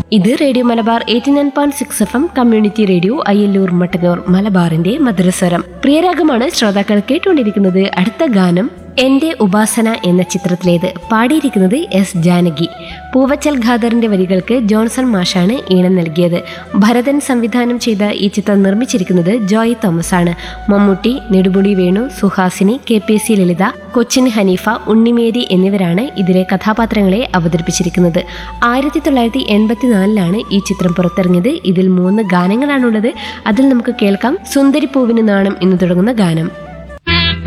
ഇത് radio Malabar eighty nine point six F M community radio Ayyallur Mattannur മലബാറിന്റെ മധുരസ്വരം പ്രിയരാഗമാണ് ശ്രോതാക്കൾ കേട്ടുകൊണ്ടിരിക്കുന്നത് അടുത്ത ഗാനം എന്റെ ഉപാസന എന്ന ചിത്രത്തിലേത് പാടിയിരിക്കുന്നത് എസ് ജാനകി പൂവച്ചൽ ഖാദറിന്റെ വരികൾക്ക് ജോൺസൺ മാഷാണ് ഈണം നൽകിയത് ഭരതൻ സംവിധാനം ചെയ്ത ഈ ചിത്രം നിർമ്മിച്ചിരിക്കുന്നത് ജോയ് തോമസ് ആണ് Mammootty Nedumudi Venu Suhasini K P C Lalitha Cochin Haneefa Unnimary എന്നിവരാണ് ഇതിലെ കഥാപാത്രങ്ങളെ അവതരിപ്പിച്ചിരിക്കുന്നത് ആയിരത്തി തൊള്ളായിരത്തി എൺപത്തിനാലിലാണ് ഈ ചിത്രം പുറത്തിറങ്ങിയത് ഇതിൽ മൂന്ന് ഗാനങ്ങളാണുള്ളത് അതിൽ നമുക്ക് കേൾക്കാം സുന്ദരി പൂവിന് നാണം എന്ന് തുടങ്ങുന്ന ഗാനം